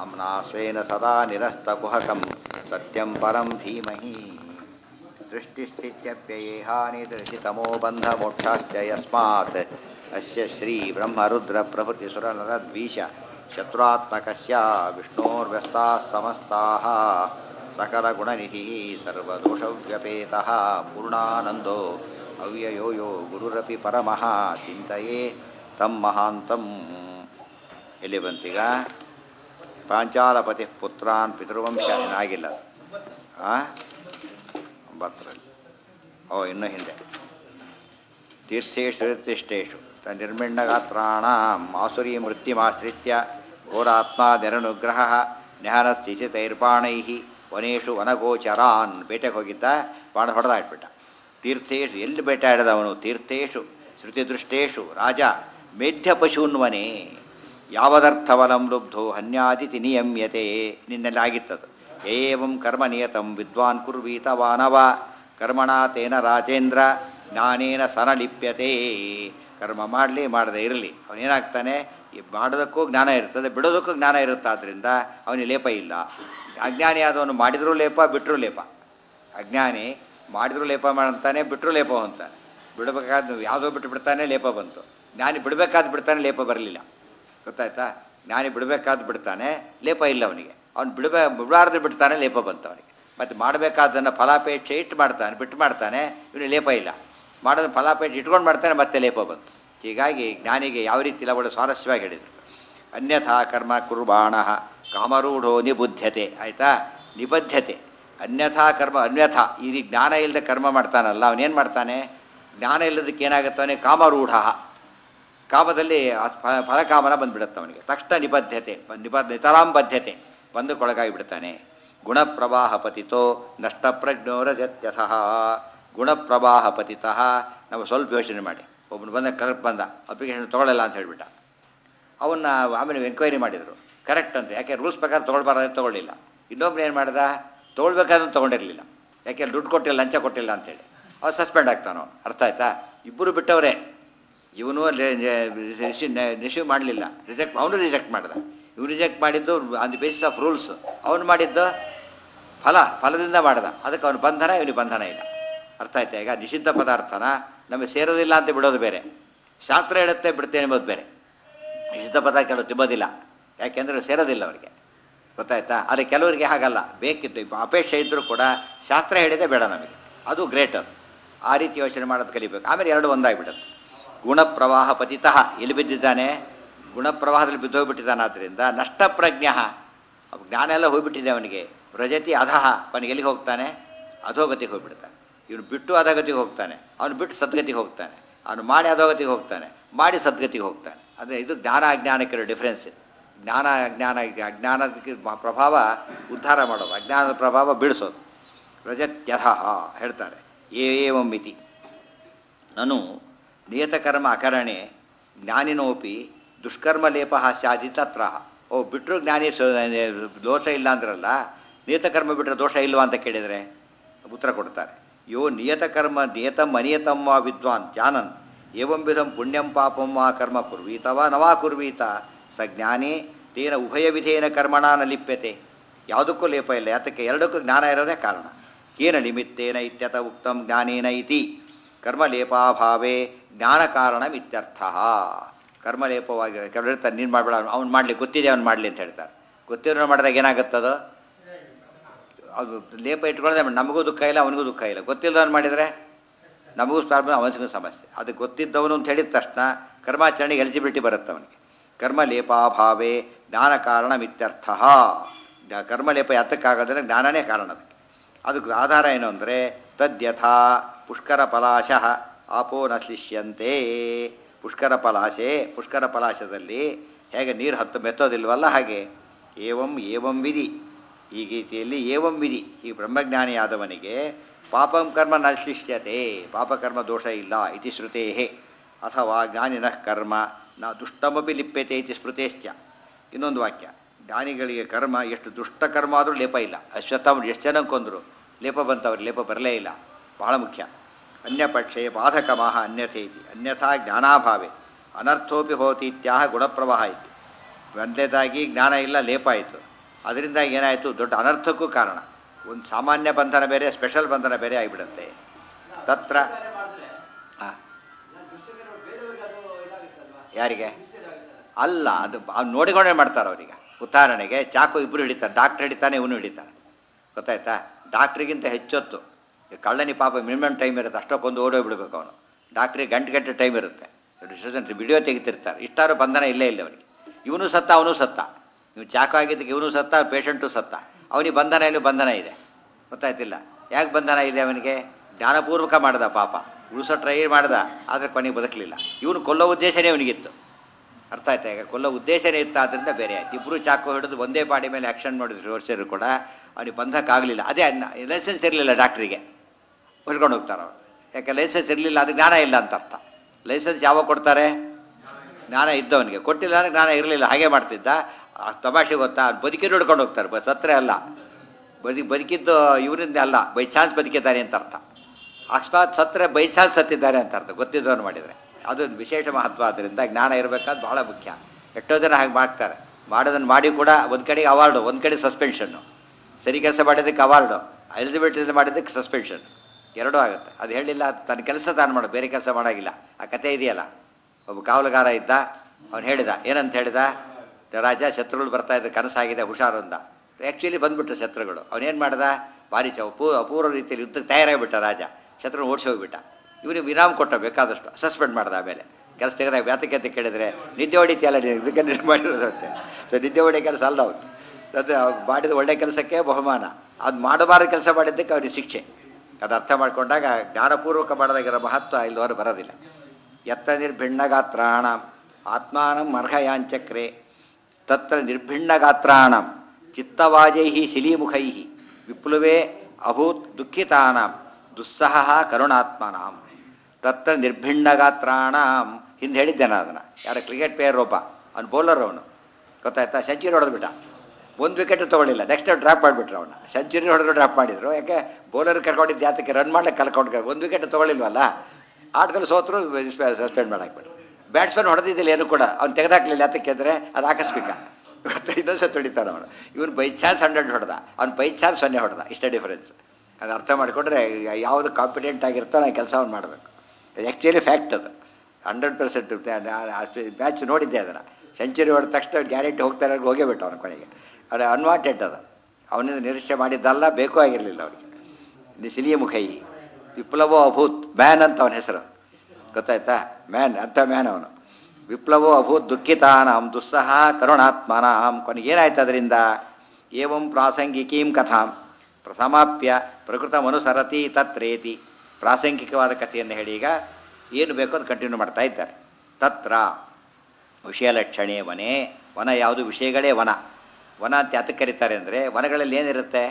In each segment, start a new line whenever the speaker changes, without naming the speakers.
नाम्ना स्वेन सदा निरस्तकुहकं सत्यं परं धीमहि सृष्टिस्थित्यप्ययेहानिदर्शितमो बन्धमोक्षाश्च यस्मात् अस्य श्रीब्रह्मरुद्रप्रभृतिसुरनरद्वीष शत्रुत्मकस्य विष्णोर्व्यस्तास्तमस्ताः सकलगुणनिधिः सर्वदोषव्यपेतः पूर्णानन्दो ಅವ್ಯಯೋ ಯೋ ಗುರುರಪಿ ಪರಮಃ ಚಿಂತೆಯೇ ತಮ್ಮ ಮಹಾಂತಂ ಎಲ್ಲಿ ಬಂತೀಗ ಪಾಂಚಾಲಪತಿ ಪುತ್ರಾನ್ ಪಿತೃವಂಶ ಏನಾಗಿಲ್ಲ ಆ ಒಂಬತ್ತರಲ್ಲಿ ಓ ಇನ್ನೂ ಹಿಂದೆ ತೀರ್ಥೇಶು ತೀರ್ಥಿಷ್ಟೇಶು ತ ನಿರ್ಮಿಣ್ಣಗಾತ್ರಾಣ ಮಾಸುರಿ ಮೃತ್ಯುಮಾಶ್ರಿತ್ಯ ಘೋರಾತ್ಮ ನಿರನುಗ್ರಹ ಜ್ಞಾನಸ್ಥಿತಿತೈರ್ಪಾಣೈ ವನೇಶು ವನಗೋಚರಾನ್ ಬೇಟೆಗೆ ಹೋಗಿದ್ದ ಬಾಣ ಹೊಡೆದಾಟ್ಬಿಟ್ಟ ತೀರ್ಥೇಶು ಎಲ್ಲಿ ಬೇಟ ಆಡಿದವನು ತೀರ್ಥೇಶು ಶ್ರುತಿದೃಷ್ಟೇಶು ರಾಜ ಮೇಧ್ಯ ಪಶೂನ್ವನೇ ಯಾವದರ್ಥವನಂ ಲುಬ್ಧೋ ಹನ್ಯಾದಿತಿ ನಿಯಮ್ಯತೆ ನಿನ್ನಲ್ಲಿ ಆಗಿತ್ತದು ಏವಂ ಕರ್ಮ ನಿಯತಂ ವಿದ್ವಾನ್ ಕುರ್ವೀತ ವಾನವ ಕರ್ಮಣ ತೇನ ರಾಜೇಂದ್ರ ಜ್ಞಾನೇನ ಸನಲಿಪ್ಯತೆ ಕರ್ಮ ಮಾಡಲಿ ಮಾಡದೆ ಇರಲಿ ಅವನೇನಾಗ್ತಾನೆ ಈ ಮಾಡೋದಕ್ಕೂ ಜ್ಞಾನ ಇರ್ತದೆ ಬಿಡೋದಕ್ಕೂ ಜ್ಞಾನ ಇರುತ್ತಾದ್ರಿಂದ ಅವನಿಗೆ ಲೇಪ ಇಲ್ಲ ಅಜ್ಞಾನಿ ಆದವನು ಮಾಡಿದರೂ ಲೇಪ ಬಿಟ್ಟರೂ ಲೇಪ ಅಜ್ಞಾನಿ ಮಾಡಿದ್ರು ಲೇಪ ಮಾಡ್ತಾನೆ ಬಿಟ್ಟರು ಲೇಪ ಅಂತಾನೆ ಬಿಡಬೇಕಾದ ಯಾವುದೋ ಬಿಟ್ಟು ಬಿಡ್ತಾನೆ ಲೇಪ ಬಂತು ಜ್ಞಾನಿ ಬಿಡಬೇಕಾದ್ ಬಿಡ್ತಾನೆ ಲೇಪ ಬರಲಿಲ್ಲ ಗೊತ್ತಾಯ್ತಾ ಜ್ಞಾನಿ ಬಿಡಬೇಕಾದ್ ಬಿಡ್ತಾನೆ ಲೇಪ ಇಲ್ಲ ಅವನಿಗೆ ಅವ್ನು ಬಿಡಬೇ ಬಿಡಬಾರ್ದು ಬಿಡ್ತಾನೆ ಲೇಪ ಬಂತು ಅವನಿಗೆ ಮತ್ತು ಮಾಡಬೇಕಾದನ್ನು ಫಲಾಪೇಕ್ಷೆ ಇಟ್ಟು ಮಾಡ್ತಾನೆ ಬಿಟ್ಟು ಮಾಡ್ತಾನೆ ಇವನಿಗೆ ಲೇಪ ಇಲ್ಲ ಮಾಡೋದು ಫಲಾಪೇಕ್ಷೆ ಇಟ್ಕೊಂಡು ಮಾಡ್ತಾನೆ ಮತ್ತೆ ಲೇಪ ಬಂತು ಹೀಗಾಗಿ ಜ್ಞಾನಿಗೆ ಯಾವ ರೀತಿ ಇಲ್ಲ ಒಳ್ಳೆ ಸ್ವಾರಸ್ಯವಾಗಿ ಹೇಳಿದರು ಅನ್ಯಥಾ ಕರ್ಮ ಕುರ್ಬಾಣ ಕಾಮರೂಢೋ ನಿಬುದ್ಧತೆ ಆಯಿತಾ ನಿಬದ್ಧತೆ ಅನ್ಯಥಾ ಕರ್ಮ ಅನ್ಯಥಾ ಈ ಜ್ಞಾನ ಇಲ್ಲದೆ ಕರ್ಮ ಮಾಡ್ತಾನಲ್ಲ ಅವನೇನು ಮಾಡ್ತಾನೆ ಜ್ಞಾನ ಇಲ್ಲದಕ್ಕೆ ಏನಾಗುತ್ತಾನೆ ಕಾಮರೂಢ ಕಾಮದಲ್ಲಿ ಫಲಕಾಮನ ಬಂದುಬಿಡುತ್ತೆ ಅವನಿಗೆ ತಕ್ಷಣ ನಿಬದ್ಧತೆ ನಿಬದ್ಧ ನಿತರಾಂ ಬದ್ಧತೆ ಬಂದುಕೊಳಗಾಗಿ ಬಿಡ್ತಾನೆ ಗುಣಪ್ರವಾಹ ಪತಿತೋ ನಷ್ಟಪ್ರಜ್ಞೋ ರಜತ್ಯಥಃ ಗುಣಪ್ರವಾಹ ಪತಿತಃ ನಾವು ಸ್ವಲ್ಪ ಯೋಚನೆ ಮಾಡಿ ಒಬ್ಬನು ಬಂದ ಕರೆಕ್ಟ್ ಬಂದ ಅಪ್ಲಿಕೇಶನ್ ತೊಗೊಳ್ಳಲ್ಲ ಅಂತ ಹೇಳಿಬಿಟ್ಟ ಅವನ್ನ ಆಮೇಲೆ ಎಂಕ್ವೈರಿ ಮಾಡಿದರು ಕರೆಕ್ಟ್ ಅಂತ ಯಾಕೆ ರೂಲ್ಸ್ ಪ್ರಕಾರ ತೊಗೊಳ್ಬಾರ್ದು ತೊಗೊಳ್ಳಿಲ್ಲ ಇನ್ನೊಬ್ರು ಏನು ಮಾಡ್ದ ತೊಗೊಳ್ಬೇಕಾದ್ರೂ ತೊಗೊಂಡಿರಲಿಲ್ಲ ಯಾಕೆ ದುಡ್ಡು ಕೊಟ್ಟಿಲ್ಲ ಲಂಚ ಕೊಟ್ಟಿಲ್ಲ ಅಂತೇಳಿ ಅವ್ರು ಸಸ್ಪೆಂಡ್ ಆಗ್ತಾನೋ ಅರ್ಥ ಆಯ್ತಾ ಇಬ್ಬರು ಬಿಟ್ಟವರೇ ಇವನು ರಿಸೀವ್ ಮಾಡಲಿಲ್ಲ ರಿಜೆಕ್ಟ್ ಅವನು ರಿಜೆಕ್ಟ್ ಮಾಡ್ದ ಇವ್ನು ರಿಜೆಕ್ಟ್ ಮಾಡಿದ್ದು on the basis of rules ಅವನು ಮಾಡಿದ್ದು ಫಲ ಫಲದಿಂದ ಮಾಡ್ದ ಅದಕ್ಕೆ ಅವನು ಬಂಧನ ಇವನಿಗೆ ಬಂಧನ ಇಲ್ಲ ಅರ್ಥ ಆಯ್ತಾ ಈಗ ನಿಷಿದ್ಧ ಪದಾರ್ಥನ ನಮಗೆ ಸೇರೋದಿಲ್ಲ ಅಂತ ಬಿಡೋದು ಬೇರೆ ಶಾಸ್ತ್ರ ಹೇಳುತ್ತೆ ಬಿಡ್ತೇನೆ ಎಂಬುದು ಬೇರೆ ನಿಷಿದ್ಧ ಪದಾರ್ಥ ಕೆಲವು ತಿನ್ನೋದಿಲ್ಲ ಯಾಕೆಂದರೆ ಸೇರೋದಿಲ್ಲ ಅವರಿಗೆ ಗೊತ್ತಾಯ್ತಾ ಆದರೆ ಕೆಲವರಿಗೆ ಹಾಗಲ್ಲ ಬೇಕಿತ್ತು ಅಪೇಕ್ಷೆ ಇದ್ದರೂ ಕೂಡ ಶಾಸ್ತ್ರ ಹೇಳಿದೆ ಬೇಡ ನಮಗೆ ಅದು ಗ್ರೇಟ್ ಆ ರೀತಿ ಯೋಚನೆ ಮಾಡೋದು ಕಲಿಬೇಕು ಆಮೇಲೆ ಎರಡು ಒಂದಾಗಿಬಿಡುತ್ತೆ ಗುಣಪ್ರವಾಹ ಪತಿತಃ ಎಲ್ಲಿ ಬಿದ್ದಿದ್ದಾನೆ ಗುಣಪ್ರವಾಹದಲ್ಲಿ ಬಿದ್ದೋಗ್ಬಿಟ್ಟಿದ್ದಾನೆ ಆದ್ದರಿಂದ ನಷ್ಟಪ್ರಜ್ಞ ಜ್ಞಾನ ಎಲ್ಲ ಹೋಗ್ಬಿಟ್ಟಿದೆ ಅವನಿಗೆ ಪ್ರಜತಿ ಅಧಃ ಅವನಿಗೆ ಎಲ್ಲಿಗೆ ಹೋಗ್ತಾನೆ ಅಧೋಗತಿಗೆ ಹೋಗ್ಬಿಡ್ತಾನೆ ಇವನು ಬಿಟ್ಟು ಅಧೋಗತಿಗೆ ಹೋಗ್ತಾನೆ ಅವನು ಬಿಟ್ಟು ಸದ್ಗತಿಗೆ ಹೋಗ್ತಾನೆ ಅವನು ಮಾಡಿ ಅಧೋಗತಿಗೆ ಹೋಗ್ತಾನೆ ಮಾಡಿ ಸದ್ಗತಿಗೆ ಹೋಗ್ತಾನೆ ಅದೇ ಇದು ಜ್ಞಾನ ಅಜ್ಞಾನಕ್ಕಿರೋ ಡಿಫ್ರೆನ್ಸ್ ಜ್ಞಾನ ಅಜ್ಞಾನ ಅಜ್ಞಾನದಕ್ಕೆ ಪ್ರಭಾವ ಉದ್ಧಾರ ಮಾಡೋದು ಅಜ್ಞಾನದ ಪ್ರಭಾವ ಬಿಡಿಸೋದು ರಜತ್ಯಥ ಹೇಳ್ತಾರೆ ಏವಂ ಮಿತಿ ನಾನು ನಿಯತಕರ್ಮ ಅಕರಣೆ ಜ್ಞಾನಿನೋಪಿ ದುಷ್ಕರ್ಮ ಲೇಪ ಸ್ಯಾದಿ ತತ್ರ ಓ ಬಿಟ್ಟರು ಜ್ಞಾನಿ ದೋಷ ಇಲ್ಲ ಅಂದ್ರಲ್ಲ ನಿಯತಕರ್ಮ ಬಿಟ್ಟರೆ ದೋಷ ಇಲ್ವಾ ಅಂತ ಕೇಳಿದರೆ ಉತ್ತರ ಕೊಡ್ತಾರೆ ಯೋ ನಿಯತಕರ್ಮ ನಿಯತಂ ಅನಿಯತಂ ವಾ ವಿದ್ವಾನ್ ಜಾನನ್ ಏವಂ ವಿಧಂ ಪುಣ್ಯಂ ಪಾಪಂ ವಾ ಕರ್ಮ ಕುರ್ವೀತ ವಾ ನವಾ ಕುರ್ವೀತ ಸ ಜ್ಞಾನಿ ತೇನ ಉಭಯ ವಿಧೇನ ಕರ್ಮಣ ನ ಲಿಪ್ಯತೆ ಯಾವುದಕ್ಕೂ ಲೇಪ ಇಲ್ಲ ಯಾತಕ್ಕೆ ಎರಡಕ್ಕೂ ಜ್ಞಾನ ಇರೋದೇ ಕಾರಣ ಕೇನ ನಿಮಿತ್ತೇನ ಇತ್ಯತ ಉಕ್ತಂ ಜ್ಞಾನೇನ ಇತಿ ಕರ್ಮಲೇಪಾಭಾವೇ ಜ್ಞಾನ ಕಾರಣ ಇತ್ಯರ್ಥ ಕರ್ಮಲೇಪವಾಗಿ ಕೆಲವರು ಹೇಳ್ತಾರೆ ನೀನು ಮಾಡಬೇಡ ಅವ್ನು ಮಾಡಲಿ ಗೊತ್ತಿದೆ ಅವ್ನು ಮಾಡಲಿ ಅಂತ ಹೇಳ್ತಾರೆ ಗೊತ್ತಿರೋ ಮಾಡಿದಾಗ ಏನಾಗುತ್ತದು ಅದು ಲೇಪ ಇಟ್ಕೊಳ್ಳೋದೆ ನಮಗೂ ದುಃಖ ಇಲ್ಲ ಅವನಿಗೂ ದುಃಖ ಇಲ್ಲ ಗೊತ್ತಿಲ್ಲದವನು ಮಾಡಿದರೆ ನಮಗೂ ಪ್ರಾಬ್ಲಮ್ ಅವನಿಗೂ ಸಮಸ್ಯೆ ಅದು ಗೊತ್ತಿದ್ದವನು ಅಂತ ಹೇಳಿದ ತಕ್ಷಣ ಕರ್ಮಾಚರಣೆಗೆ ಎಲಿಜಿಬಿಲಿಟಿ ಬರುತ್ತೆ ಅವನಿಗೆ ಕರ್ಮಲೇಪಾಭಾವೇ ಜ್ಞಾನ ಕಾರಣ ಮಿತ್ಯರ್ಥ ಕರ್ಮಲೇಪ ಯಾತಕ್ಕಾಗೋದ್ರೆ ಜ್ಞಾನನೇ ಕಾರಣ ಅದಕ್ಕೆ ಅದಕ್ಕೆ ಆಧಾರ ಏನು ಅಂದರೆ ತದ್ಯಥಾ ಪುಷ್ಕರ ಪಲಾಶಃ ಆಪೋ ನ ಶಿಷ್ಯಂತೆ ಪುಷ್ಕರ ಪಲಾಶೆ ಪುಷ್ಕರ ಪಲಾಶದಲ್ಲಿ ಹೇಗೆ ನೀರು ಹತ್ತು ಮೆತ್ತೋದಿಲ್ವಲ್ಲ ಹಾಗೆ ಏವಂ ಏವಂ ವಿಧಿ ಈ ರೀತಿಯಲ್ಲಿ ಏವಂ ವಿಧಿ ಈ ಬ್ರಹ್ಮಜ್ಞಾನಿಯಾದವನಿಗೆ ಪಾಪಂ ಕರ್ಮ ನ ಶಿಷ್ಯತೆ ಪಾಪಕರ್ಮ ದೋಷ ಇಲ್ಲ ಇತಿ ಶ್ರುತೇ ಅಥವಾ ಜ್ಞಾನಿನ ಕರ್ಮ ನ ದುಷ್ಟಮಪಿ ಲಿಪ್ಯತೆ ಇತಿ ಸ್ಮೃತೇಶ್ಚ ಇನ್ನೊಂದು ವಾಕ್ಯ ಜ್ಞಾನಿಗಳಿಗೆ ಕರ್ಮ ಎಷ್ಟು ದುಷ್ಟ ಕರ್ಮ ಆದರೂ ಲೇಪ ಇಲ್ಲ ಅಶ್ವತ್ಥಾಮ ಎಷ್ಟು ಜನ ಕೊಂದರು ಲೇಪ ಬಂತವ್ರು ಲೇಪ ಬರಲೇ ಇಲ್ಲ ಬಹಳ ಮುಖ್ಯ ಅನ್ಯಪಕ್ಷೇ ಬಾಧಕಮಃ ಅನ್ಯಥೆ ಇತಿ ಅನ್ಯಥಾ ಜ್ಞಾನಾಭಾವೆ ಅನರ್ಥೋಪಿ ಹೋತಿ ಇತ್ಯಾಹ ಗುಣಪ್ರವಾಹ ಇತಿ ಒಂದನೇದಾಗಿ ಜ್ಞಾನ ಇಲ್ಲ ಲೇಪ ಆಯಿತು ಅದರಿಂದ ಏನಾಯಿತು ದೊಡ್ಡ ಅನರ್ಥಕ್ಕೂ ಕಾರಣ ಒಂದು ಸಾಮಾನ್ಯ ಬಂಧನ ಬೇರೆ ಸ್ಪೆಷಲ್ ಬಂಧನ ಬೇರೆ ಆಗಿಬಿಡುತ್ತೆ ತತ್ರ ಹಾಂ ಯಾರಿಗೆ ಅಲ್ಲ ಅದು ಅವ್ನು ನೋಡಿಕೊಂಡೇ ಮಾಡ್ತಾರೆ ಅವರಿಗೆ ಉದಾಹರಣೆಗೆ ಚಾಕು ಇಬ್ಬರು ಹಿಡಿತಾರೆ ಡಾಕ್ಟ್ರ್ ಹಿಡಿತಾನೆ ಇವನು ಹಿಡಿತಾನೆ ಗೊತ್ತಾಯ್ತಾ ಡಾಕ್ಟ್ರಿಗಿಂತ ಹೆಚ್ಚೊತ್ತು ಈ ಕಳ್ಳನಿ ಪಾಪ ಮಿನಿಮಮ್ ಟೈಮ್ ಇರುತ್ತೆ ಅಷ್ಟಕ್ಕೊಂದು ಓಡೋಗ್ಬಿಡ್ಬೇಕು ಅವನು ಡಾಕ್ಟ್ರಿಗೆ ಗಂಟೆ ಗಂಟೆ ಟೈಮ್ ಇರುತ್ತೆ ವಿಡಿಯೋ ತೆಗಿತಿರ್ತಾರೆ ಇಷ್ಟಾರು ಬಂಧನ ಇಲ್ಲೇ ಇಲ್ಲ ಅವನಿಗೆ ಇವನು ಸತ್ತ ಅವನು ಸತ್ತ ನೀವು ಚಾಕು ಆಗಿದ್ದಕ್ಕೆ ಇವನು ಸತ್ತ ಪೇಷಂಟು ಸತ್ತ ಅವನಿಗೆ ಬಂಧನ ಇಲ್ಲಿ ಬಂಧನ ಇದೆ ಗೊತ್ತಾಯ್ತಿಲ್ಲ ಯಾಕೆ ಬಂಧನ ಇದೆ ಅವನಿಗೆ ಜ್ಞಾನಪೂರ್ವಕ ಮಾಡ್ದ ಪಾಪ ಉಳಿಸೋ ಟ್ರೈ ಮಾಡ್ದ ಆದರೆ ಕೊನೆಗೆ ಬದುಕಲಿಲ್ಲ ಇವನು ಕೊಲ್ಲೋ ಉದ್ದೇಶನೇ ಅವನಿಗಿತ್ತು ಅರ್ಥ ಆಯ್ತಾ ಈಗ ಕೊಲ್ಲೋ ಉದ್ದೇಶನೇ ಇತ್ತು ಆದ್ದರಿಂದ ಬೇರೆ ಆಯ್ತು ಇಬ್ಬರು ಚಾಕು ಹಿಡಿದು ಒಂದೇ ಪಾಡಿ ಮೇಲೆ ಆ್ಯಕ್ಷನ್ ಮಾಡಿದ್ರು ವರ್ಷರು ಕೂಡ ಅವನಿಗೆ ಬಂಧಕ್ಕಾಗಲಿಲ್ಲ ಅದೇ ಲೈಸೆನ್ಸ್ ಇರಲಿಲ್ಲ ಡಾಕ್ಟ್ರಿಗೆ ಹೊಡ್ಕೊಂಡು ಹೋಗ್ತಾರೆ ಅವರು ಯಾಕೆ ಲೈಸೆನ್ಸ್ ಇರಲಿಲ್ಲ ಅದು ಜ್ಞಾನ ಇಲ್ಲ ಅಂತ ಅರ್ಥ ಲೈಸೆನ್ಸ್ ಯಾವಾಗ ಕೊಡ್ತಾರೆ ಜ್ಞಾನ ಇದ್ದವನಿಗೆ ಕೊಟ್ಟಿಲ್ಲ ಅಂದ್ರೆ ಜ್ಞಾನ ಇರಲಿಲ್ಲ ಹಾಗೆ ಮಾಡ್ತಿದ್ದ ಆ ತಮಾಷೆ ಗೊತ್ತಾ ಬದುಕಿ ಹಿಡ್ಕೊಂಡು ಹೋಗ್ತಾರೆ ಬ ಸತ್ತರೆ ಅಲ್ಲ ಬದುಕಿ ಬದುಕಿದ್ದು ಇವರಿಂದ ಅಲ್ಲ ಬೈ ಚಾನ್ಸ್ ಬದುಕಿದ್ದಾರೆ ಅಂತ ಅರ್ಥ ಅಕಸ್ಮಾತ್ ಸತ್ತರೆ ಬೈ ಚಾನ್ಸ್ ಸತ್ತಿದ್ದಾರೆ ಅಂತ ಅರ್ಥ ಗೊತ್ತಿದ್ದವನು ಮಾಡಿದರೆ ಅದು ವಿಶೇಷ ಮಹತ್ವ ಆದ್ದರಿಂದ ಜ್ಞಾನ ಇರಬೇಕಾದ್ ಭಾಳ ಮುಖ್ಯ ಎಷ್ಟೋ ಜನ ಹಾಗೆ ಮಾಡ್ತಾರೆ ಮಾಡೋದನ್ನು ಮಾಡಿ ಕೂಡ ಒಂದು ಕಡೆಗೆ ಅವಾರ್ಡು ಒಂದು ಕಡೆ ಸಸ್ಪೆನ್ಷನ್ನು ಸರಿ ಕೆಲಸ ಮಾಡಿದ್ದಕ್ಕೆ ಅವಾರ್ಡು ಎಲಿಜಿಬಿಲಿಟಿ ಮಾಡಿದ್ದಕ್ಕೆ ಸಸ್ಪೆನ್ಷನ್ ಎರಡೂ ಆಗುತ್ತೆ ಅದು ಹೇಳಿಲ್ಲ ತನ್ನ ಕೆಲಸ ತಾನು ಮಾಡು ಬೇರೆ ಕೆಲಸ ಮಾಡೋಂಗಿಲ್ಲ ಆ ಕತೆ ಇದೆಯಲ್ಲ ಒಬ್ಬ ಕಾವಲುಗಾರ ಇದ್ದ ಅವನು ಹೇಳಿದ ಏನಂತ ಹೇಳಿದ ರಾಜ ಶತ್ರುಗಳು ಬರ್ತಾ ಇದ್ದ ಕನಸಾಗಿದೆ ಹುಷಾರು ಅಂದ ಆ್ಯಕ್ಚುಲಿ ಬಂದ್ಬಿಟ್ರು ಶತ್ರುಗಳು ಅವನೇನು ಮಾಡ್ದ ಭಾರಿ ಚ ಅಪೂ ಅಪೂರ್ವ ರೀತಿಯಲ್ಲಿ ಯುದ್ಧಕ್ಕೆ ತಯಾರಾಗಿಬಿಟ್ಟ ರಾಜ ಶತ್ರು ಓಡಿಸಿ ಹೋಗ್ಬಿಟ್ಟ ಇವನಿಗೆ ವಿರಾಮ ಕೊಟ್ಟ ಬೇಕಾದಷ್ಟು ಸಸ್ಪೆಂಡ್ ಮಾಡ್ದ ಆಮೇಲೆ ಕೆಲಸ ತೆಗೆದಾಗ ವ್ಯಾತಕ್ಕೆ ಅಂತ ಕೇಳಿದರೆ ನಿದ್ದೆ ಹೊಡಿತೀಯಲ್ಲ ನೀನು ಇದಕ್ಕೆ ನೀನು ಮಾಡಿರೋದಂತೆ ಸೊ ನಿದ್ದೆ ಹೊಡೆಯೋ ಕೆಲಸ ಅಲ್ಲ ಅವನು ಅದು ಮಾಡಿದ ಒಳ್ಳೆ ಕೆಲಸಕ್ಕೆ ಬಹುಮಾನ ಅದು ಮಾಡಬಾರ್ದು ಕೆಲಸ ಮಾಡಿದ್ದಕ್ಕೆ ಅವನಿಗೆ ಶಿಕ್ಷೆ ಅದು ಅರ್ಥ ಮಾಡ್ಕೊಂಡಾಗ ಜ್ಞಾನಪೂರ್ವಕ ಮಾಡೋದಾಗಿರೋ ಮಹತ್ವ ಇಲ್ಲವರು ಬರೋದಿಲ್ಲ ಎತ್ತ ನಿರ್ಭಿಣ್ಣಗಾತ್ರಾಣ ಆತ್ಮಾನಂ ಅರ್ಹಯಾಂಚಕ್ರೆ ತತ್ರ ನಿರ್ಭಿಣ್ಣಗಾತ್ರಾಣಂ ಚಿತ್ತವಾಜೈ ಶಿಲೀಮುಖೈ ವಿಪ್ಲುವೇ ಅಭೂತ್ ದುಃಖಿತಾನಾಂ ದುಸ್ಸಹ ಕರುಣಾತ್ಮನಾಂ ತತ್ರ ನಿರ್ಭಿಣ್ಣಗಾತ್ರಾಣಂ ಹಿಂದೆ ಹೇಳಿದ್ದೆ ನಾನು ಅದನ್ನು ಯಾರ ಕ್ರಿಕೆಟ್ ಪ್ಲೇಯರ್ ಒಬ್ಬ ಅವ್ನು ಬೌಲರ್ ಅವನು ಗೊತ್ತಾಯ್ತಾ ಸೆಂಚುರಿ ಹೊಡೆದ್ಬಿಟ್ಟ ಒಂದು ವಿಕೆಟ್ ತೊಗೊಳ್ಳಿಲ್ಲ ನೆಕ್ಸ್ಟ್ ಡ್ರಾಪ್ ಮಾಡಿಬಿಟ್ರು ಅವನ್ನ ಸೆಂಚುರಿ ಹೊಡೆದ್ರು ಡ್ರಾಪ್ ಮಾಡಿದ್ರು ಯಾಕೆ ಬೌಲರ್ ಕರ್ಕೊಂಡಿದ್ದು ಯಾತಕ್ಕೆ ರನ್ ಮಾಡ್ಲಿಕ್ಕೆ ಕಲ್ಕೊಂಡು ಒಂದು ವಿಕೆಟ್ ತೊಗೊಳ್ಳಿಲ್ವಲ್ಲ ಆಟದಲ್ಲಿ ಸೋತರು ಸಸ್ಪೆಂಡ್ ಮಾಡಾಕ್ಬಿಟ್ರು ಬ್ಯಾಟ್ಸ್ಮನ್ ಹೊಡೆದಿದ್ದಿಲ್ಲ ಏನು ಕೂಡ ಅವ್ನು ತೆಗೆದಾಕ್ಲಿಲ್ಲ ಯಾತಕ್ಕೆ ಅಂದರೆ ಅದು ಆಕಸ್ಮಿಕ ಇನ್ನೊಂದು ಸತ್ತು ಹೊಡಿತಾನೆ ಅವನು ಇವನು ಬೈ ಚಾನ್ಸ್ ಹಂಡ್ರೆಡ್ ಹೊಡೆದ ಅವ್ನು ಬೈ ಚಾನ್ಸ್ ಸೊನ್ನೆ ಹೊಡೆದ ಇಷ್ಟೇ ಡಿಫರೆನ್ಸ್ ಅದು ಅರ್ಥ ಮಾಡಿಕೊಂಡ್ರೆ ಯಾವುದು ಕಾಂಪಿಟೆಂಟ್ ಆಗಿರ್ತಾನೆ ಆ ಕೆಲಸವನ್ನು ಮಾಡಬೇಕು ಆ್ಯಕ್ಚುಲಿ ಫ್ಯಾಕ್ಟ್ ಅದು ಹಂಡ್ರೆಡ್ ಪರ್ಸೆಂಟ್ ಮ್ಯಾಚ್ ನೋಡಿದ್ದೆ ಅದನ್ನು ಸೆಂಚುರಿ ಹೊಡೆದ ತಕ್ಷಣ ಗ್ಯಾರಂಟಿ ಹೋಗ್ತಾರೆ ಹೋಗೇ ಬಿಟ್ಟು ಅವನ ಕೊನೆಗೆ ಅದು ಅನ್ವಾಂಟೆಡ್ ಅದು ಅವನಿಂದ ನಿರೀಕ್ಷೆ ಮಾಡಿದ್ದಲ್ಲ ಬೇಕೂ ಆಗಿರಲಿಲ್ಲ ಅವನಿಗೆ ನಿಸಿಲಿಯ ಮುಖೈ ವಿಪ್ಲವೋ ಅಭೂತ್ ಮ್ಯಾನ್ ಅಂತ ಅವನ ಹೆಸರು ಗೊತ್ತಾಯ್ತಾ ಮ್ಯಾನ್ ಅಂತ ಮ್ಯಾನ್ ಅವನು ವಿಪ್ಲವೋ ಅಭೂತ್ ದುಃಖಿತಾನಾಂ ದುಸ್ಸಹ ಕರುಣಾತ್ಮನಾಂ ಕೊನೆಗೆ ಏನಾಯ್ತು ಅದರಿಂದ ಏವಂ ಪ್ರಾಸಂಗಿಕೀಂ ಕಥಾಂ ಸಮಾಪ್ಯ ಪ್ರಕೃತ ಮನುಸರತಿ ತತ್ರೇತಿ ಪ್ರಾಸಂಗಿಕವಾದ ಕಥೆಯನ್ನು ಹೇಳಿ ಈಗ ಏನು ಬೇಕೋ ಅದು ಕಂಟಿನ್ಯೂ ಮಾಡ್ತಾ ಇದ್ದಾರೆ ತತ್ರ ವಿಷಯಲಕ್ಷಣೆ ವನೆ ವನ ಯಾವುದು ವಿಷಯಗಳೇ ವನ ವನ ಅಂತ ಯಾತಕ್ಕೆ ಕರೀತಾರೆ ಅಂದರೆ ವನಗಳಲ್ಲಿ ಏನಿರುತ್ತೆ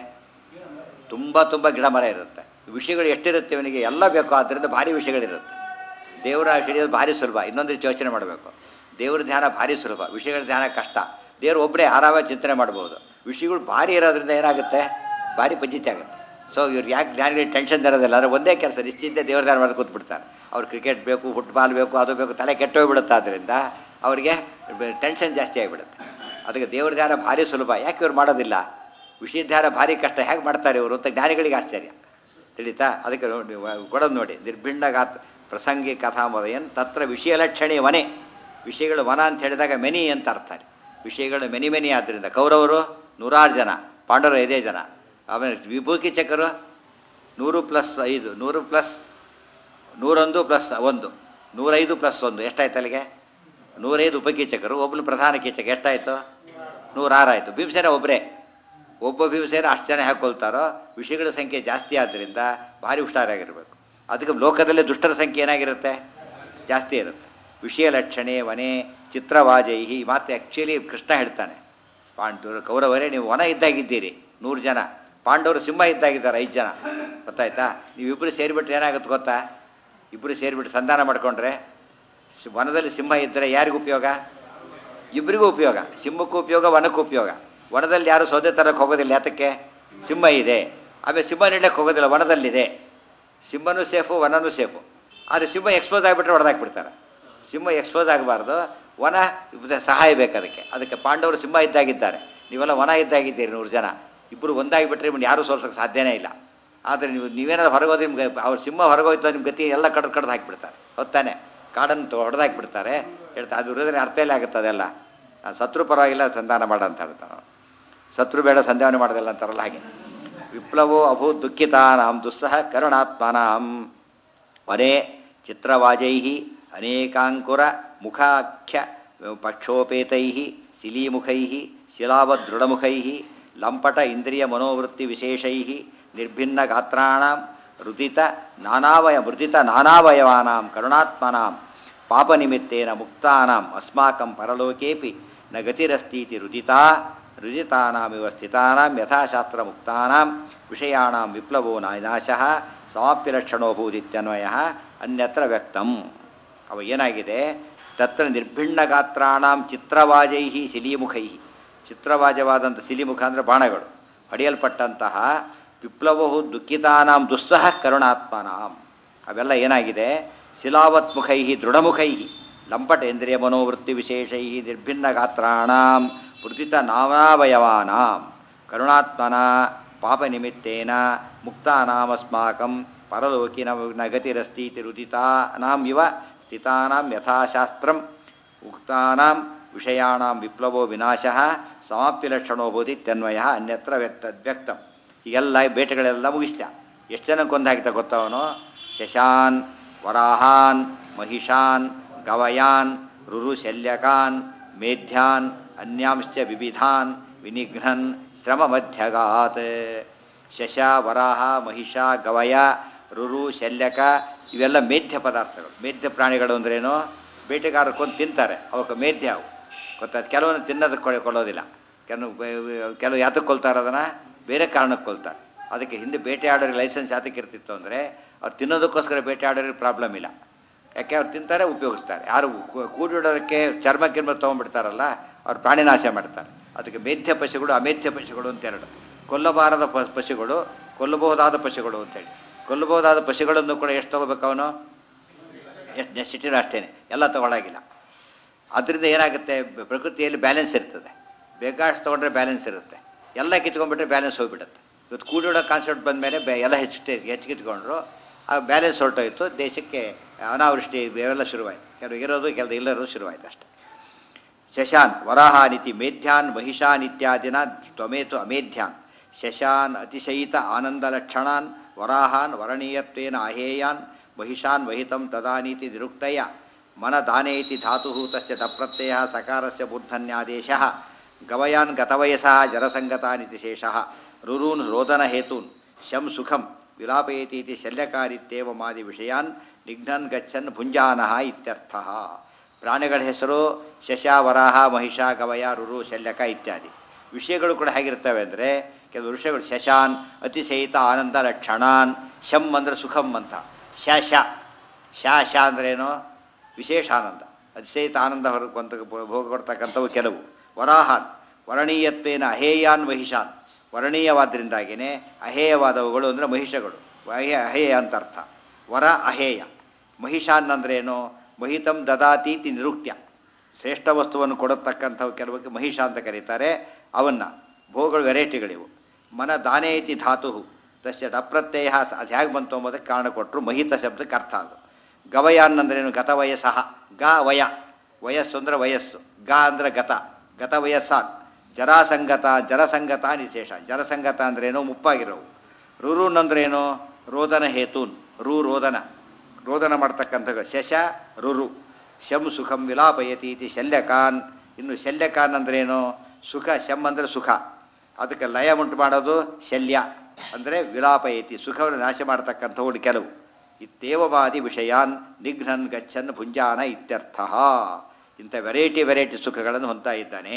ತುಂಬ ತುಂಬ ಗಿಡ ಮರ ಇರುತ್ತೆ ವಿಷಯಗಳು ಎಷ್ಟಿರುತ್ತೆ ಇವನಿಗೆ ಎಲ್ಲ ಬೇಕು ಆದ್ದರಿಂದ ಭಾರಿ ವಿಷಯಗಳಿರುತ್ತೆ ದೇವರ ಹಿಡಿಯೋದು ಭಾರಿ ಸುಲಭ ಇನ್ನೊಂದು ರೀತಿ ಯೋಚನೆ ಮಾಡಬೇಕು ದೇವ್ರ ಧ್ಯಾನ ಭಾರಿ ಸುಲಭ ವಿಷಯಗಳ ಧ್ಯಾನ ಕಷ್ಟ ದೇವರು ಒಬ್ಬರೇ ಆರಾಮಾಗಿ ಚಿಂತನೆ ಮಾಡ್ಬೋದು ವಿಷಯಗಳು ಭಾರಿ ಇರೋದ್ರಿಂದ ಏನಾಗುತ್ತೆ ಭಾರಿ ಪಂಜಿತಿ ಆಗುತ್ತೆ ಸೊ ಇವ್ರು ಯಾಕೆ ಜ್ಞಾನಿಗಳಿಗೆ ಟೆನ್ಷನ್ ಇರೋದಿಲ್ಲ ಅಂದರೆ ಒಂದೇ ಕೆಲಸ ನಿಶ್ಚಿಂತ ದೇವ್ರ ಧ್ಯಾನ ಮಾಡಿ ಕೂತ್ಬಿಡ್ತಾರೆ ಅವ್ರು ಕ್ರಿಕೆಟ್ ಬೇಕು ಫುಟ್ಬಾಲ್ ಬೇಕು ಅದು ಬೇಕು ತಲೆ ಕೆಟ್ಟೋಗ್ಬಿಡುತ್ತೆ ಆದ್ದರಿಂದ ಅವರಿಗೆ ಟೆನ್ಷನ್ ಜಾಸ್ತಿ ಆಗಿಬಿಡುತ್ತೆ ಅದಕ್ಕೆ ದೇವ್ರ ಧ್ಯಾನ ಭಾರಿ ಸುಲಭ ಯಾಕೆ ಇವ್ರು ಮಾಡೋದಿಲ್ಲ ವಿಷಯ ಧ್ಯಾನ ಭಾರಿ ಕಷ್ಟ ಹೇಗೆ ಮಾಡ್ತಾರೆ ಇವರು ಅಂತ ಜ್ಞಾನಿಗಳಿಗೆ ಆಶ್ಚರ್ಯ ತಿಳಿತಾ ಅದಕ್ಕೆ ನೋಡಿ ಕೊಡೋದು ನೋಡಿ ನಿರ್ಭಿಣ್ಣಗಾತ್ ಪ್ರಸಂಗಿ ಕಥಾಮದಯನ್ ತತ್ರ ವಿಷಯ ಲಕ್ಷಣೆ ವನೆ ವಿಷಯಗಳು ವನ ಅಂತ ಹೇಳಿದಾಗ ಮೆನಿ ಅಂತ ಅರ್ಥ ವಿಷಯಗಳು ಮೆನಿ ಮೆನಿ ಆದ್ದರಿಂದ ಕೌರವರು ನೂರಾರು ಜನ ಪಾಂಡವರು ಐದೇ ಜನ ಆಮೇಲೆ ವಿಭೂಕಿ ಚಕರು ನೂರು ಪ್ಲಸ್ ಐದು ನೂರು ಪ್ಲಸ್ ನೂರೊಂದು ಪ್ಲಸ್ ಒಂದು ನೂರೈದು ಪ್ಲಸ್ ಒಂದು ಎಷ್ಟಾಯ್ತು ಅಲ್ಲಿಗೆ ನೂರೈದು ಉಪಕೀಚಕರು ಒಬ್ಬನು ಪ್ರಧಾನ ಕೀಚಕ ಎಷ್ಟಾಯಿತು ನೂರಾರು ಆಯಿತು ಭೀಮಸೇನ ಒಬ್ಬರೇ ಒಬ್ಬ ಭೀಮಸೇನ ಅಷ್ಟು ಜನ ಹಾಕೊಳ್ತಾರೋ ವಿಷಯಗಳ ಸಂಖ್ಯೆ ಜಾಸ್ತಿ ಆದ್ದರಿಂದ ಭಾರಿ ಹುಷಾರಾಗಿರಬೇಕು ಅದಕ್ಕೆ ಲೋಕದಲ್ಲಿ ದುಷ್ಟರ ಸಂಖ್ಯೆ ಏನಾಗಿರುತ್ತೆ ಜಾಸ್ತಿ ಇರುತ್ತೆ ವಿಷಯ ಲಕ್ಷಣೆ ವನೆ ಚಿತ್ರವಾಜೈಹಿ ಈ ಮಾತು ಆ್ಯಕ್ಚುಲಿ ಕೃಷ್ಣ ಹೇಳ್ತಾನೆ ಪಾಂಡವರು ಕೌರವರೇ ನೀವು ವನ ಇದ್ದಾಗಿದ್ದೀರಿ ನೂರು ಜನ ಪಾಂಡವರು ಸಿಂಹ ಇದ್ದಾಗಿದ್ದಾರೆ ಐದು ಜನ ಗೊತ್ತಾಯ್ತಾ ನೀವಿಬ್ಬರು ಸೇರಿಬಿಟ್ರೆ ಏನಾಗುತ್ತೆ ಗೊತ್ತಾ ಇಬ್ಬರು ಸೇರಿಬಿಟ್ಟು ಸಂಧಾನ ಮಾಡಿಕೊಂಡ್ರೆ ಸಿ- ವನದಲ್ಲಿ ಸಿಂಹ ಇದ್ದರೆ ಯಾರಿಗೂ ಉಪಯೋಗ ಇಬ್ಬರಿಗೂ ಉಪಯೋಗ ಸಿಂಹಕ್ಕೂ ಉಪಯೋಗ ವನಕ್ಕೂ ಉಪಯೋಗ ವನದಲ್ಲಿ ಯಾರು ಸೌದೆ ತರಕ್ಕೆ ಹೋಗೋದಿಲ್ಲ ಯಾತಕ್ಕೆ ಸಿಂಹ ಇದೆ ಆಮೇಲೆ ಸಿಂಹ ನೀಡಕ್ಕೆ ಹೋಗೋದಿಲ್ಲ ವನದಲ್ಲಿದೆ ಸಿಂಹನೂ ಸೇಫು ವನನೂ ಸೇಫು ಆದರೆ ಸಿಂಹ ಎಕ್ಸ್ಪೋಸ್ ಆಗಿಬಿಟ್ರೆ ಹೊಡೆದಾಕ್ಬಿಡ್ತಾರೆ ಸಿಂಹ ಎಕ್ಸ್ಪೋಸ್ ಆಗಬಾರ್ದು ವನ ಇದು ಸಹಾಯ ಬೇಕು ಅದಕ್ಕೆ ಅದಕ್ಕೆ ಪಾಂಡವರು ಸಿಂಹ ಇದ್ದಾಗಿದ್ದಾರೆ ನೀವೆಲ್ಲ ವನ ಇದ್ದಾಗಿದ್ದೀರಿ ನೂರು ಜನ ಇಬ್ಬರು ಒಂದಾಗಿಬಿಟ್ರೆ ನಿಮ್ಮನ್ನು ಯಾರೂ ಸೋಲ್ಸೋಕ್ಕೆ ಸಾಧ್ಯನೇ ಇಲ್ಲ ಆದರೆ ನೀವು ನೀವೇನಾದ್ರು ಹೊರಗೋದ್ರೆ ನಿಮ್ಗೆ ಅವ್ರ ಸಿಂಹ ಹೊರಗೋಯ್ತು ನಿಮ್ಮ ಗತಿ ಎಲ್ಲ ಕಡ್ದು ಕಡ್ದು ಹಾಕಿಬಿಡ್ತಾರೆ ಹೊತ್ತಾನೆ ಕಾಡನ್ನು ಹೊಡೆದು ಹಾಕಿಬಿಡ್ತಾರೆ ಹೇಳ್ತಾರೆ ಅದು ಇರೋದ್ರೆ ಅರ್ಥ ಇಲ್ಲ ಆಗುತ್ತೆ ಅದೆಲ್ಲ ಆ, ಶತ್ರು ಪರವಾಗಿಲ್ಲ ಸಂಧಾನ ಮಾಡ ಅಂತ ಹೇಳ್ತಾರೆ ಶತ್ರು ಬೇಡ ಸಂಧಾನ ಮಾಡೋದಿಲ್ಲ ಅಂತಾರಲ್ಲ ಹಾಗೆ ವಿಪ್ಲವೋ ಅಭೂತ್ ದುಃಖಿತಾನಾಂ ದುಸ್ಸಹ ಕರುಣಾತ್ಮನಾಂ ವನೆ ಚಿತ್ರವಾಜೈ ಅನೇಕಾಂಕುರ ಮುಖಾಖ್ಯ ಪಕ್ಷೋಪೇತೈ ಶಿಲೀಮುಖೈ ಶಿಲಾವದೃಢಮುಖೈ ಲಂಪಟ ಇಂದ್ರಿಯ ಮನೋವೃತ್ತಿ ವಿಶೇಷೈ ನಿರ್ಭಿನ್ನ ಗಾತ್ರಾಣಾಂ ರುದಿತ ನಾನಾವಯ ಮೃದಿತ ನಾನಾವಯವಾನಾಂ ಕರುಣಾತ್ಮನಾಂ ಪಾಪನಿಮಿತ್ತೇನ ಮುಕ್ತಾನಾಂ ಅಸ್ಮಾಕಂ ಪರಲೋಕೇಪಿ ನ ಗತಿರಸ್ತೀತಿ ರುದಿತಾ ರುದಿತಾನಾಮಿವ ಸ್ಥಿತಾನಾಂ ಯಥಾಶಾಸ್ತ್ರ ಮುಕ್ತಾನಾಂ ವಿಷಯಾಣಾಂ ವಿಪ್ಲವೋ ನಾಶಃ ಸಮಾಪ್ತಿಲಕ್ಷಣೋಭೂದಿತ್ಯನ್ವಯ ಅನ್ಯತ್ರ ವ್ಯಕ್ತಂ ಅವ ಏನಾಗಿದೆ ತತ್ರ ನಿರ್ಭಿಣ್ಣ ಗಾತ್ರಾಣಾಂ ಚಿತ್ರವಾಜೈ ಶಿಲೀಮುಖೈ ಚಿತ್ರವಾಜವಾದಂಥ ಶಿಲಿಮುಖ ಅಂದರೆ ಬಾಣಗಳು ಹೊಡೆಯಲ್ಪಟ್ಟಂತಹ ವಿಪ್ಲವವು ದುಃಖಿತಾನಾಂ ದುಸ್ಸಹ ಕರುಣಾತ್ಮನಾಂ ಅವೆಲ್ಲ ಏನಾಗಿದೆ ಶಿಲಾವತ್ಮುಖೈ ದೃಢಮುಖೈ ಲಂಪಟೇಂದ್ರಿಯ ಮನೋವೃತ್ತಿ ವಿಶೇಷೈ ನಿರ್ಭಿನ್ನ ಗಾತ್ರಾಣಾಂ ವೃತ್ತಿತ ನಾನಾವಯವಾನಾಂ ಕರುಣಾತ್ಮನ ಪಾಪನಿಮಿತ್ತೇನ ಮುಕ್ತಾನಾಮಸ್ಮಾಕಂ ಪರಲೋಕಿನ ನ ಗತಿರಸ್ತೀತಿ ರುದಿತಾನಾಂ ಇವ ಸ್ಥಿತಾನಾಂ ಯಥಾಶಾಸ್ತ್ರಂ ಉಕ್ತಾನಾಂ ವಿಷಯಾಣಾಂ ವಿಪ್ಲವೋ ವಿನಾಶಃ ಸಮಾಪ್ತಿಲಕ್ಷಣೋ ಬೋಧಿತ್ಯನ್ವಯ ಅನ್ಯತ್ರ ವ್ಯಕ್ತ ವ್ಯಕ್ತಂ ಹೀಗೆಲ್ಲ ಬೇಟೆಗಳೆಲ್ಲ ಮುಗಿಸ್ತ ಎಷ್ಟು ಜನ ಕೊಂದಾಗಿತ್ತ ಗೊತ್ತವನು ಶಶಾನ್ ವರಾಹಾನ್ ಮಹಿಷಾನ್ ಗವಯಾನ್ ರುರುಶಲ್ಯಕಾನ್ ಮೇಧ್ಯಾನ್ ಅನ್ಯಾಂಶ್ಚ ವಿವಿಧಾನ್ ವಿನಿಘ್ನನ್ ಶ್ರಮ ಮಧ್ಯಗಾತ್ ಶಶ ವರಾಹ ಮಹಿಷ ಗವಯ ರುರು ಶಲ್ಯಕ ಇವೆಲ್ಲ ಮೇಧ್ಯ ಪದಾರ್ಥಗಳು ಮೇಧ್ಯ ಪ್ರಾಣಿಗಳು ಅಂದ್ರೇನು ಬೇಟೆಗಾರರು ಕೊಂದು ತಿಂತಾರೆ ಅವಕ್ಕೆ ಮೇಧ್ಯ ಅವು ಗೊತ್ತಾಯ್ತು ಕೆಲವೊಂದು ತಿನ್ನೋದಕ್ಕೆ ಕೊಡ ಕೊಡೋದಿಲ್ಲ ಕೆಲವು ಬೆ- ಕೆಲವು ಯಾತಕ್ಕೆ ಕೊಲ್ತಾರೆ ಅದನ್ನು ಬೇರೆ ಕಾರಣಕ್ಕೆ ಕೊಲ್ತಾರೆ ಅದಕ್ಕೆ ಹಿಂದೆ ಬೇಟೆ ಆಡೋರಿಗೆ ಲೈಸೆನ್ಸ್ ಯಾತಕ್ಕೆ ಇರ್ತಿತ್ತು ಅಂದರೆ ಅವ್ರು ತಿನ್ನೋದಕ್ಕೋಸ್ಕರ ಬೇಟೆ ಆಡೋರಿಗೆ ಪ್ರಾಬ್ಲಮ್ ಇಲ್ಲ ಯಾಕೆ ಅವ್ರು ತಿಂತಾರೆ ಉಪಯೋಗಿಸ್ತಾರೆ ಯಾರು ಕೂ- ಕೂಡಿಡೋದಕ್ಕೆ ಚರ್ಮ ಕಿರ್ಮ ತೊಗೊಂಡ್ಬಿಡ್ತಾರಲ್ಲ ಅವ್ರು ಪ್ರಾಣಿನಾಶ ಮಾಡ್ತಾರೆ ಅದಕ್ಕೆ ಮೇಧ್ಯ ಪಶುಗಳು ಅಮೇಧ್ಯ ಪಶುಗಳು ಅಂತ ಎರಡು ಕೊಲ್ಲಬಾರದ ಪ ಪಶುಗಳು ಕೊಲ್ಲಬಹುದಾದ ಪಶುಗಳು ಅಂತೇಳಿ ಕೊಲ್ಲಬಹುದಾದ ಪಶುಗಳನ್ನು ಕೂಡ ಎಷ್ಟು ತೊಗೋಬೇಕು ಅವನು ಎಷ್ಟು ನೆಸಿಟಿನೂ ಅಷ್ಟೇ ಎಲ್ಲ ತೊಗೊಳಾಗಿಲ್ಲ ಅದರಿಂದ ಏನಾಗುತ್ತೆ ಬ- ಪ್ರಕೃತಿಯಲ್ಲಿ ಬ್ಯಾಲೆನ್ಸ್ ಇರ್ತದೆ ಬೇಕಾಷ್ಟು ತೊಗೊಂಡ್ರೆ ಬ್ಯಾಲೆನ್ಸ್ ಇರುತ್ತೆ ಎಲ್ಲ ಕಿತ್ಕೊಂಡ್ಬಿಟ್ರೆ ಬ್ಯಾಲೆನ್ಸ್ ಹೋಗ್ಬಿಡುತ್ತೆ ಇವತ್ತು ಕೂಡಿಡೋ ಕಾನ್ಸೆಪ್ಟ್ ಬಂದ ಮೇಲೆ ಬೆ ಎಲ್ಲ ಹೆಚ್ಚು ಹೆಚ್ಚು ಕಿತ್ಕೊಂಡ್ರು ಆ ಬ್ಯಾಲೆನ್ಸ್ ಹೊರಟೋಯ್ತು ದೇಶಕ್ಕೆ ಅನಾವೃಷ್ಟಿ ಇವೆಲ್ಲ ಶುರುವಾಯಿತು ಕೆಲವು ಇರೋದು ಕೆಲವು ಇಲ್ಲರೂ ಶುರುವಾಯಿತು ಅಷ್ಟೇ ಶಶಾನ್ ವರಾಹಾನಿತಿ ಮೇಧ್ಯಾನ್ ಮಹಿಷಾನ್ ಇತ್ಯಾದಿನ ತ್ವಮೇತು ಅಮೇಧ್ಯಾನ್ ಶಶಾನ್ ಅತಿಶಯಿತ ಆನಂದಲಕ್ಷಣಾನ್ ವರಾಹಾನ್ ವರಣೀಯತ್ವೇನ ಅಹೇಯಾನ್ ಮಹಿಷಾನ್ ವಹಿತಂ ತದಾನೀತಿ ನಿರುಕ್ತಯ ಮನದಾನೇ ಇತಿ ಧಾತು ತಸ್ಯ ತಪ್ರತ್ಯಯ ಸಕಾರಸ್ಯ ಬುದ್ಧನ್ಯಾದೇಶಃ ಗವಯಾನ್ ಗತವಯಸಃ ಜರಸಂಗತಾನಿತಿ ಶೇಷಃ ರುರೂನ್ ರೋದನ ಹೇತೂನ್ ಶಂ ಸುಖಂ ವಿಲಾಪಯತೀತಿ ಶಲ್ಯಕಾರಿತ್ಯೇವ ಮಾದಿ ವಿಷಯಾನ್ ನಿಘ್ನನ್ ಗಚ್ಚನ್ ಭುಂಜಾನಃ ಇತ್ಯರ್ಥಃ ಪ್ರಾಣಿಗಳ ಹೆಸರು ಶಶ ವರಾಹ ಮಹಿಷ ಗವಯ ರುರು ಶಲ್ಯಕ ಇತ್ಯಾದಿ ವಿಷಯಗಳು ಕೂಡ ಹೇಗಿರ್ತವೆ ಅಂದರೆ ಕೆಲವು ವಿಷಯಗಳು ಶಶಾನ್ ಅತಿಶಯಿತ ಆನಂದ ಲಕ್ಷಣಾನ್ ಶಂ ಅಂದರೆ ಸುಖಂ ಅಂತ ಶ ಶ ಶ ಶ ಅಂದ್ರೇನು ವಿಶೇಷ ಆನಂದ ಅತಿಶಯಿತ ಆನಂದ ಹೊರಕೊಂತ ಭೋಗ ಕೊಡ್ತಕ್ಕಂಥವು ಕೆಲವು ವರಾಹಾನ್ ವರಣೀಯತ್ವೇನ ಅಹೇಯಾನ್ ಮಹಿಷಾನ್ ವರ್ಣೀಯವಾದ್ದರಿಂದಾಗಿಯೇ ಅಹೇಯವಾದವುಗಳು ಅಂದರೆ ಮಹಿಷಗಳು ಅಹೇಯ ಅಹೇಯ ಅಂತ ಅರ್ಥ ವರ ಅಹೇಯ ಮಹಿಷಾನ್ ಅಂದ್ರೇನು ಮಹಿತಂ ದದಾತೀತಿ ನಿರುಕ್ತ್ಯ ಶ್ರೇಷ್ಠ ವಸ್ತುವನ್ನು ಕೊಡತಕ್ಕಂಥವು ಕೆಲವಕ್ಕೆ ಮಹಿಷ ಅಂತ ಕರೀತಾರೆ ಅವನ್ನ ಭೋಗಗಳು ವೆರೈಟಿಗಳಿವು ಮನ ದಾನೇ ಇತಿ ಧಾತು ತಸ್ಯ ಅಪ್ರತ್ಯಯ ಅದು ಹೇಗೆ ಬಂತು ಎಂಬುದಕ್ಕೆ ಕಾರಣ ಕೊಟ್ಟರು ಮಹಿತ ಶಬ್ದಕ್ಕೆ ಅರ್ಥ ಅದು ಗವಯಾನ್ ಅಂದ್ರೇನು ಗತ ವಯಸ್ಸಹ ಗ ವಯ ವಯಸ್ಸು ಅಂದರೆ ವಯಸ್ಸು ಗ ಅಂದರೆ ಗತ ಗತ ವಯಸ್ಸಾನ್ ಜರಾಸಂಗತ ಜಲಸಂಗತ ನಿಶೇಷ ಜಲಸಂಗತ ಅಂದ್ರೇನು ಮುಪ್ಪಾಗಿರೋವು ರುರುನ್ ಅಂದ್ರೇನು ರೋದನ ಹೇತೂನ್ ರು ರೋದನ ರೋದನ ಮಾಡ್ತಕ್ಕಂಥ ಶಶ ರುರು ಶಂ ಸುಖಂ ವಿಲಾಪಯತಿ ಇತಿ ಶಲ್ಯಕಾನ್ ಇನ್ನು ಶಲ್ಯಕಾನ್ ಅಂದ್ರೇನು ಸುಖ ಶಂ ಅಂದರೆ ಸುಖ ಅದಕ್ಕೆ ಲಯ ಉಂಟು ಮಾಡೋದು ಶಲ್ಯ ಅಂದರೆ ವಿಲಾಪಯತಿ ಸುಖವನ್ನು ನಾಶ ಮಾಡ್ತಕ್ಕಂಥವು ಕೆಲವು ಇತ್ತೇವವಾದಿ ವಿಷಯಾನ್ ನಿಘ್ನನ್ ಗಚ್ಚನ್ ಭುಂಜಾನ ಇತ್ಯರ್ಥ ಇಂಥ ವೆರೈಟಿ ವೆರೈಟಿ ಸುಖಗಳನ್ನು ಹೊಂದ್ತಾ ಇದ್ದಾನೆ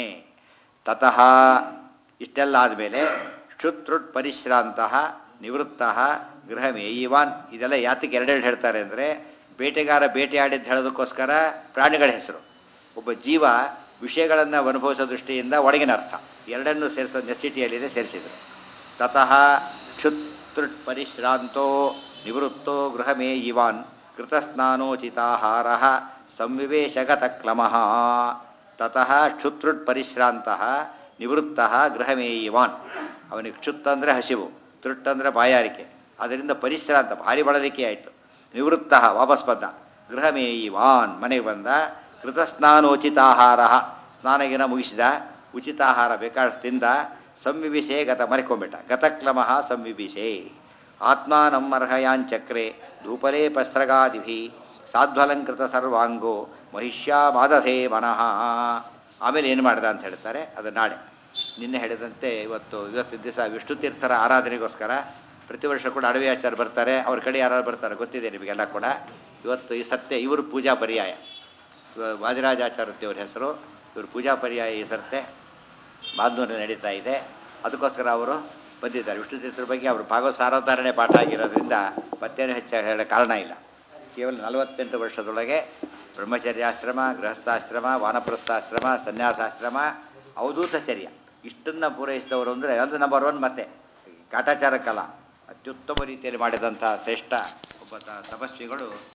ತತಃ ಇಷ್ಟೆಲ್ಲ ಆದಮೇಲೆ ಕ್ಷುತ್ರುಟ್ ಪರಿಶ್ರಾಂತ ನಿವೃತ್ತ ಗೃಹಮೇಯಿವಾನ್ ಇದೆಲ್ಲ ಯಾತಕ್ಕೆ ಎರಡೆರಡು ಹೇಳ್ತಾರೆ ಅಂದರೆ ಬೇಟೆಗಾರ ಬೇಟೆಯಾಡಿದ್ದು ಹೇಳೋದಕ್ಕೋಸ್ಕರ ಪ್ರಾಣಿಗಳ ಹೆಸರು ಒಬ್ಬ ಜೀವ ವಿಷಯಗಳನ್ನು ಅನುಭವಿಸೋ ದೃಷ್ಟಿಯಿಂದ ಒಳಗಿನ ಅರ್ಥ ಎರಡನ್ನೂ ಸೇರಿಸೋ ನೆಸಿಟಿಯಲ್ಲಿದೆ ಸೇರಿಸಿದರು ತತಃ ಕ್ಷುತ್ರುಟ್ ಪರಿಶ್ರಾಂತೋ ನಿವೃತ್ತೋ ಗೃಹಮೇಯಿವಾನ್ ಕೃತಸ್ನಾನೋಚಿತಾಹಾರ ಸಂವಿವೇಶಗತ ಕ್ಲಮಃ ತತಃ ಕ್ಷುತ್ರುಟ್ ಪರಿಶ್ರಾಂತ ನಿವೃತ್ತ ಗೃಹಮೇಯಿವಾನ್ ಅವನಿಗೆ ಕ್ಷುತ್ ಅಂದರೆ ಹಸಿವು ತೃಟ್ ಅಂದರೆ ಬಾಯಾರಿಕೆ ಅದರಿಂದ ಪರಿಶ್ರಾಂತ ಭಾರಿ ಬಳಲಿಕೆ ಆಯಿತು ನಿವೃತ್ತ ವಾಪಸ್ ಬಂದ ಗೃಹಮೇಯಿವಾನ್ ಮನೆಗೆ ಬಂದ ಕೃತಸ್ನಾನೋಚಿತಾಹಾರ ಸ್ನಾನಗಿನ ಮುಗಿಸಿದ ಉಚಿತಾಹಾರ ಬೇಕಾದಷ್ಟು ತಿಂದ ಸಂವಿಭಿಷೆ ಗತ ಮರೆಕೊಂಬಿಟ್ಟ ಗತಕ್ಲಮಃ ಸಂವಿಭಿಷೆ ಆತ್ಮಾನಮ್ಮರ್ಹಯಾಂಚಕ್ರೆ ಧೂಪಲೇ ಪಸ್ತ್ರಗಾದಿಭಿ ಸಾಧ್ವಲಂಕೃತ ಸರ್ವಾಂಗೋ ಮಹಿಷ್ಯಾಮಾದಧೇ ಮನಃ ಆಮೇಲೆ ಏನು ಮಾಡ್ದ ಅಂತ ಹೇಳ್ತಾರೆ ಅದು ನಾಳೆ ನಿನ್ನೆ ಹೇಳಿದಂತೆ ಇವತ್ತು ಇವತ್ತಿನ ದಿವಸ ವಿಷ್ಣು ತೀರ್ಥರ ಆರಾಧನೆಗೋಸ್ಕರ ಪ್ರತಿ ವರ್ಷ ಕೂಡ ಅಡವಿ ಆಚಾರ ಬರ್ತಾರೆ ಅವ್ರ ಕಡೆ ಯಾರು ಬರ್ತಾರೆ ಗೊತ್ತಿದೆ ನಿಮಗೆಲ್ಲ ಕೂಡ ಇವತ್ತು ಈ ಸತ್ಯ ಇವರು ಪೂಜಾ ಪರ್ಯಾಯ ಇವ- ವಾದಿರಾಜಾಚಾರ್ಯವ್ರ ಹೆಸರು ಇವರು ಪೂಜಾ ಪರ್ಯಾಯ ಈ ಸರ್ತೆ ಬಾಂಧವ್ಯ ನಡೀತಾ ಇದೆ ಅದಕ್ಕೋಸ್ಕರ ಅವರು ಬಂದಿದ್ದಾರೆ ವಿಷ್ಣು ತೀರ್ಥರ ಬಗ್ಗೆ ಅವರು ಭಾಗವತ ಸಾರೋದ್ಧಾರಣೆ ಪಾಠ ಆಗಿರೋದ್ರಿಂದ ಮತ್ತೇನು ಹೆಚ್ಚಾಗಿ ಹೇಳೋ ಕಾರಣ ಇಲ್ಲ ಕೇವಲ ನಲವತ್ತೆಂಟು ವರ್ಷದೊಳಗೆ ಬ್ರಹ್ಮಚರ್ಯಾಶ್ರಮ ಗೃಹಸ್ಥಾಶ್ರಮ ವಾನಪ್ರಸ್ಥಾಶ್ರಮ ಸನ್ಯಾಸಾಶ್ರಮ ಅವಧೂತಚರ್ಯ ಇಷ್ಟನ್ನು ಪೂರೈಸಿದವರು ಅಂದರೆ ಅದು ನಂಬರ್ ಒನ್ ಮತ್ತೆ ಕಾಟಾಚಾರ ಕಲಾ ಅತ್ಯುತ್ತಮ ರೀತಿಯಲ್ಲಿ ಮಾಡಿದಂಥ ಶ್ರೇಷ್ಠ ಒಬ್ಬ ತ- ತಪಸ್ವಿಗಳು